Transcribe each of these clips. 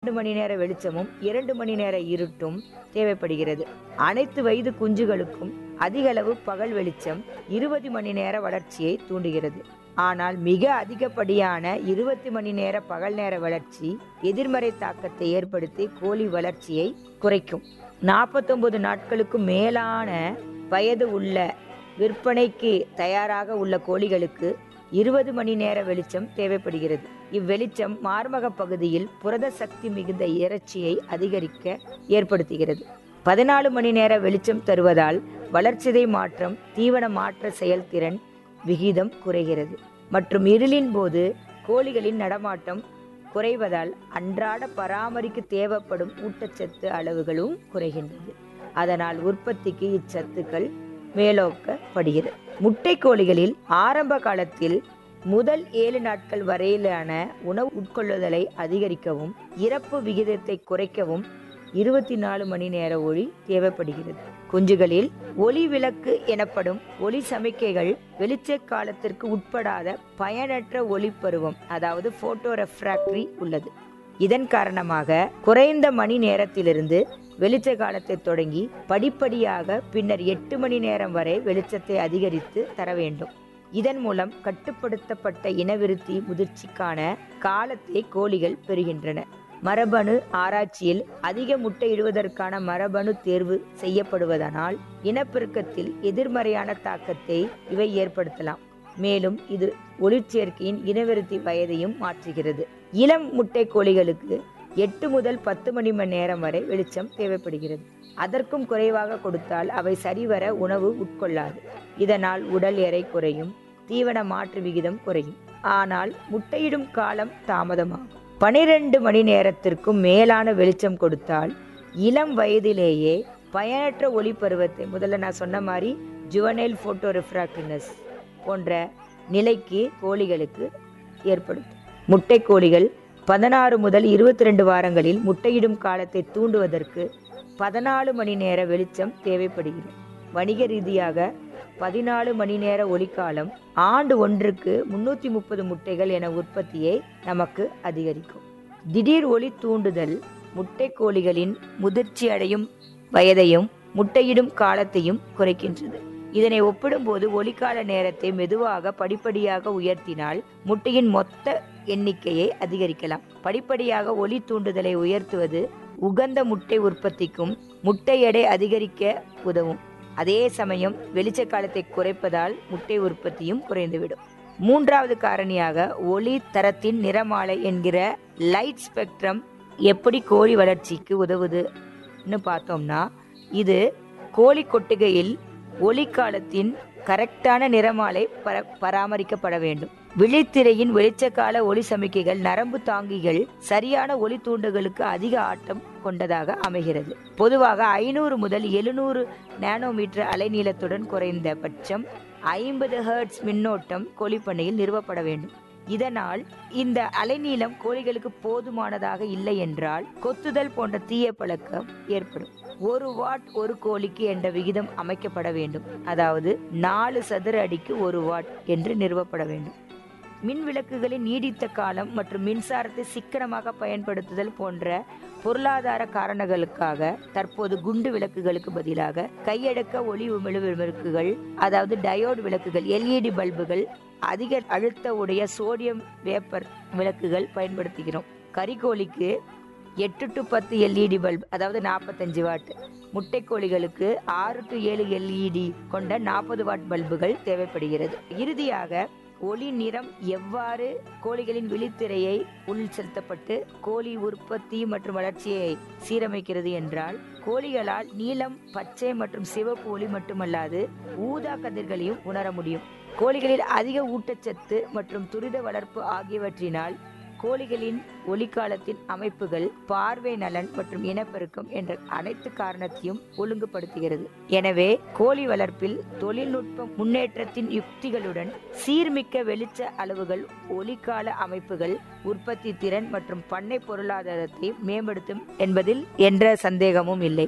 இரண்டு மணி நேர வெளிச்சமும் இரண்டு மணி நேர இருட்டும் தேவைப்படுகிறது அனைத்து வயது குஞ்சுகளுக்கும் அதிக அளவு பகல் வெளிச்சம் இருபது மணி நேர வளர்ச்சியை தூண்டுகிறது ஆனால் மிக அதிகப்படியான இருபத்தி மணி நேர பகல் நேர வளர்ச்சி எதிர்மறை தாக்கத்தை ஏற்படுத்தி கோழி வளர்ச்சியை குறைக்கும் நாற்பத்தொன்பது நாட்களுக்கு மேலான வயது உள்ள விற்பனைக்கு தயாராக உள்ள கோழிகளுக்கு இருபது மணி நேர வெளிச்சம் தேவைப்படுகிறது இவ்வெளிச்சம் மார்பக பகுதியில் புரத சக்தி மிகுந்த இறைச்சியை அதிகரிக்க ஏற்படுத்துகிறது பதினாலு மணி நேர வெளிச்சம் தருவதால் வளர்ச்சிதை மாற்றம் தீவன மாற்ற செயல்திறன் விகிதம் குறைகிறது மற்றும் இருளின் போது கோழிகளின் நடமாட்டம் குறைவதால் அன்றாட பராமரிக்க தேவைப்படும் ஊட்டச்சத்து அளவுகளும் குறைகின்றது அதனால் உற்பத்திக்கு இச்சத்துக்கள் மேலோக்கப்படுகிறது முட்டை கோழிகளில் ஆரம்ப காலத்தில் முதல் ஏழு நாட்கள் வரையிலான உணவு உட்கொள்ளுதலை அதிகரிக்கவும் இறப்பு விகிதத்தை குறைக்கவும் இருபத்தி நாலு மணி நேர ஒளி தேவைப்படுகிறது குஞ்சுகளில் ஒளி விளக்கு எனப்படும் ஒளி சமிக்கைகள் வெளிச்ச காலத்திற்கு உட்படாத பயனற்ற ஒளி பருவம் அதாவது போட்டோ ரெஃப்ராக்டரி உள்ளது இதன் காரணமாக குறைந்த மணி நேரத்திலிருந்து வெளிச்ச காலத்தை தொடங்கி படிப்படியாக பின்னர் எட்டு மணி நேரம் வரை வெளிச்சத்தை அதிகரித்து தர வேண்டும் இதன் மூலம் கட்டுப்படுத்தப்பட்ட இனவிருத்தி முதிர்ச்சிக்கான காலத்தை கோழிகள் பெறுகின்றன மரபணு ஆராய்ச்சியில் அதிக முட்டையிடுவதற்கான மரபணு தேர்வு செய்யப்படுவதனால் இனப்பெருக்கத்தில் எதிர்மறையான தாக்கத்தை இவை ஏற்படுத்தலாம் மேலும் இது ஒளிச்சேர்க்கையின் இனவிருத்தி வயதையும் மாற்றுகிறது இளம் முட்டை கோழிகளுக்கு எட்டு முதல் பத்து மணி மணி நேரம் வரை வெளிச்சம் தேவைப்படுகிறது அதற்கும் குறைவாக கொடுத்தால் அவை சரிவர உணவு உட்கொள்ளாது இதனால் உடல் எடை குறையும் தீவன மாற்று விகிதம் குறையும் ஆனால் முட்டையிடும் காலம் தாமதமாகும் பனிரெண்டு மணி நேரத்திற்கும் மேலான வெளிச்சம் கொடுத்தால் இளம் வயதிலேயே பயனற்ற ஒளி பருவத்தை முதல்ல நான் சொன்ன மாதிரி ஜுவனைல் போட்டோ ரிஃப்ராக்டிவ்னஸ் போன்ற நிலைக்கு கோழிகளுக்கு ஏற்படுத்தும் முட்டை கோழிகள் பதினாறு முதல் இருபத்தி ரெண்டு வாரங்களில் முட்டையிடும் காலத்தை தூண்டுவதற்கு பதினாலு மணி நேர வெளிச்சம் தேவைப்படுகிறது வணிக ரீதியாக பதினாலு மணி நேர ஒளிக்காலம் ஆண்டு ஒன்றுக்கு முன்னூற்றி முப்பது முட்டைகள் என உற்பத்தியை நமக்கு அதிகரிக்கும் திடீர் ஒளி தூண்டுதல் முட்டை கோழிகளின் முதிர்ச்சி அடையும் வயதையும் முட்டையிடும் காலத்தையும் குறைக்கின்றது இதனை ஒப்பிடும்போது ஒளிக்கால நேரத்தை மெதுவாக படிப்படியாக உயர்த்தினால் முட்டையின் மொத்த எண்ணிக்கையை அதிகரிக்கலாம் படிப்படியாக ஒளி தூண்டுதலை உயர்த்துவது உகந்த முட்டை உற்பத்திக்கும் முட்டை எடை அதிகரிக்க உதவும் அதே சமயம் வெளிச்ச காலத்தை குறைப்பதால் முட்டை உற்பத்தியும் குறைந்துவிடும் மூன்றாவது காரணியாக ஒளி தரத்தின் நிறமாலை என்கிற லைட் ஸ்பெக்ட்ரம் எப்படி கோழி வளர்ச்சிக்கு உதவுதுன்னு பார்த்தோம்னா இது கோழி கொட்டுகையில் ஒளி காலத்தின் கரெக்டான நிறமாலை பர பராமரிக்கப்பட வேண்டும் விழித்திரையின் வெளிச்சக்கால ஒளி சமிக்கைகள் நரம்பு தாங்கிகள் சரியான ஒளி தூண்டுகளுக்கு அதிக ஆட்டம் கொண்டதாக அமைகிறது பொதுவாக ஐநூறு முதல் எழுநூறு நானோமீட்டர் அலைநீளத்துடன் குறைந்த பட்சம் ஐம்பது ஹெர்ட்ஸ் மின்னோட்டம் கோழிப்பண்ணையில் நிறுவப்பட வேண்டும் இதனால் இந்த அலைநீளம் கோழிகளுக்கு போதுமானதாக இல்லை என்றால் கொத்துதல் போன்ற தீய பழக்கம் ஏற்படும் ஒரு வாட் ஒரு கோழிக்கு என்ற விகிதம் அமைக்கப்பட வேண்டும் அதாவது நாலு சதுர அடிக்கு ஒரு வாட் என்று நிறுவப்பட வேண்டும் மின் விளக்குகளின் நீடித்த காலம் மற்றும் மின்சாரத்தை சிக்கனமாக பயன்படுத்துதல் போன்ற பொருளாதார காரணங்களுக்காக தற்போது குண்டு விளக்குகளுக்கு பதிலாக கையடக்க ஒளி உமிழ் விளக்குகள் அதாவது டயோடு விளக்குகள் எல்இடி பல்புகள் அதிக அழுத்த உடைய சோடியம் வேப்பர் விளக்குகள் பயன்படுத்துகிறோம் கறிக்கோழிக்கு எட்டு டு பத்து எல்இடி பல்ப் அதாவது நாற்பத்தஞ்சு வாட் முட்டைக்கோழிகளுக்கு ஆறு டு ஏழு எல்இடி கொண்ட நாற்பது வாட் பல்புகள் தேவைப்படுகிறது இறுதியாக ஒளி நிறம் எவ்வாறு கோழிகளின் விழித்திரையை உள் செலுத்தப்பட்டு கோழி உற்பத்தி மற்றும் வளர்ச்சியை சீரமைக்கிறது என்றால் கோழிகளால் நீலம் பச்சை மற்றும் சிவப்பு ஒளி மட்டுமல்லாது ஊதா கதிர்களையும் உணர முடியும் கோழிகளில் அதிக ஊட்டச்சத்து மற்றும் துரித வளர்ப்பு ஆகியவற்றினால் கோழிகளின் ஒளிக்காலத்தின் அமைப்புகள் பார்வை நலன் மற்றும் இனப்பெருக்கம் என்ற அனைத்து காரணத்தையும் ஒழுங்குபடுத்துகிறது எனவே கோழி வளர்ப்பில் தொழில்நுட்ப முன்னேற்றத்தின் யுக்திகளுடன் சீர்மிக்க வெளிச்ச அளவுகள் ஒளிக்கால அமைப்புகள் உற்பத்தி திறன் மற்றும் பண்ணை பொருளாதாரத்தை மேம்படுத்தும் என்பதில் என்ற சந்தேகமும் இல்லை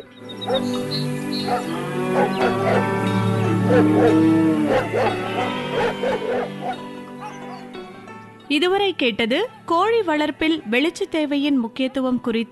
இதுவரை கேட்டது கோழி வளர்ப்பில் வெளிச்ச தேவையின் முக்கியத்துவம் குறித்து